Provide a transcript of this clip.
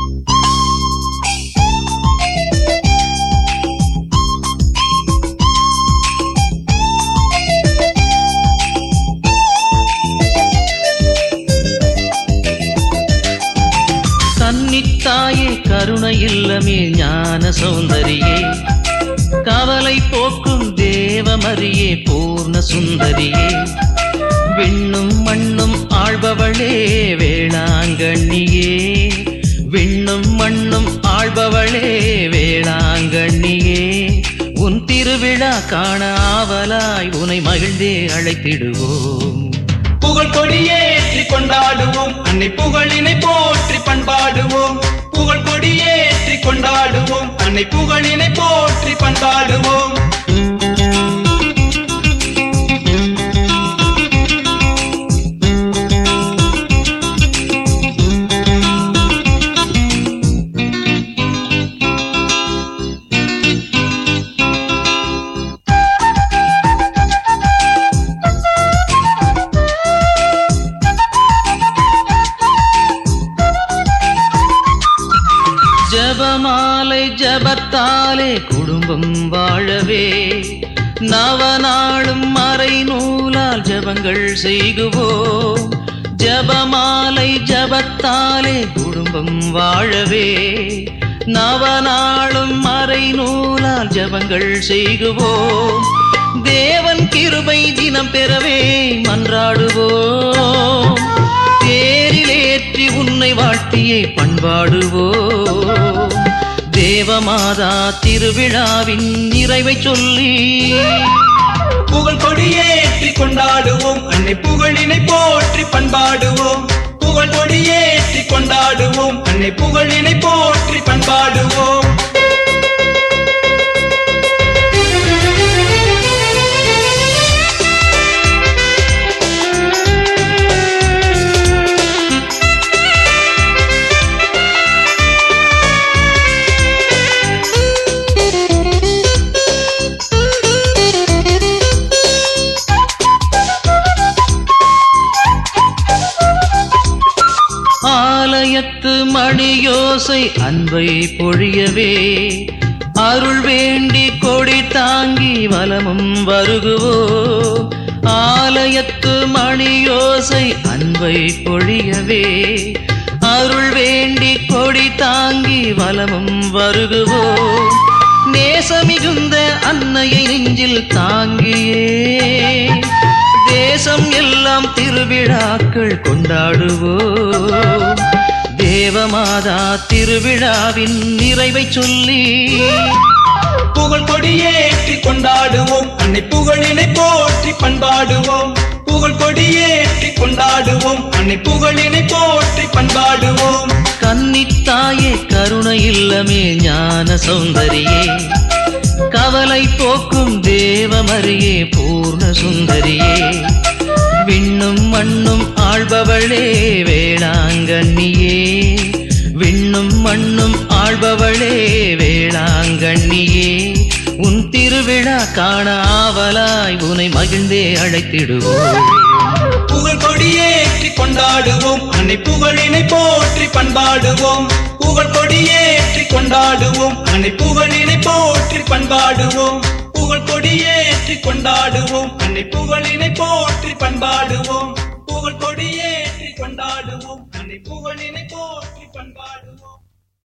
கன்னித்தாயே கருணை இல்லமே ஞான சௌந்தரியே கவலை போக்கும் தேவமரியே பூர்ண சுந்தரியே விண்ணும் மண்ணும் ஆள்பவளே வேளாங்கண்ணியே விண்ணும் மண்ணும் ஆள்பவளே வேளாங்கண்ணியே உன் திருவிழா காண ஆவலாய் உனை மகிழ்ந்தே அழைத்திடுவோம் புகழ் கொடியேற்றி கொண்டாடுவோம் அன்னை புகழினை போற்றி பண்பாடுவோம் புகழ் கொடியேற்றி கொண்டாடுவோம் அன்னை புகழினை போற்றி பண்பாடுவோம் ஜபமாலை ஜபத்தாலே குடும்பம் வாழவே நவநாளும் மறை நூலால் ஜபங்கள் செய்குவோம் ஜபமாலை ஜபத்தாலே குடும்பம் வாழவே நவநாளும் மறை நூலால் ஜபங்கள் செய்குவோம் தேவன் கிருபை தினம் பெறவே மன்றாடுவோம் தேரிலேற்றி உன்னை வாழ்த்தியே பண்பாடுவோம் தேவமாதா திருவிழாவின் நிறைவை சொல்லி புகழ் கொடியேற்றி கொண்டாடுவோம் அன்னை புகழினை போற்றி பண்பாடுவோம் புகழ் கொடியேற்றி கொண்டாடுவோம் அன்னை புகழினை போற்றி பண்பாடுவோம் ஆலயத்து மணியோசை அன்பை பொழியவே அருள் வேண்டி கொடி தாங்கி வலமும் வருகுவோம் ஆலயத்து மணியோசை அன்பை பொழியவே அருள் வேண்டி கொடி தாங்கி வலமும் வருகுவோம் நேசமிகுந்த அன்னையை நெஞ்சில் தாங்கியே தேசம் எல்லாம் திருவிழாக்கள் கொண்டாடுவோம் தேவமாதா திருவிழாவின் நிறைவை சொல்லி புகழ் கொடியேற்றி கொண்டாடுவோம் அன்னை புகழினை போற்றி பண்பாடுவோம் புகழ் கொடியேற்றி கொண்டாடுவோம் அன்னை புகழினை போற்றி பண்பாடுவோம் கன்னித்தாயே கருணை இல்லமே ஞான சௌந்தரியே கவலை போக்கும் தேவமரியே பூர்ண சுந்தரியே விண்ணும் மண்ணும் ஆள்பவளே வேளாங்கண்ணியே விண்ணும் மண்ணும் ஆள்பவளே வேளாங்கண்ணியே உன் திருவிழா காண ஆவலாய் உனை மகிழ்ந்தே அழைத்திடுவோம் புகழ் கொடியேற்றி கொண்டாடுவோம் அன்னை புகழினை போற்றி பண்பாடுவோம் புகழ் கொடியேற்றி கொண்டாடுவோம் அன்னை புகழினை போற்றி பண்பாடுவோம் புகழ் கொடியேற்றி கொண்டாடுவோம் அன்னை புகழினை போற்றி பண்பாடுவோம் புகழ் கொடியேற்றி கொண்டாடுவோம் அன்னை புகழினை போற்றி பண்பாடுவோம்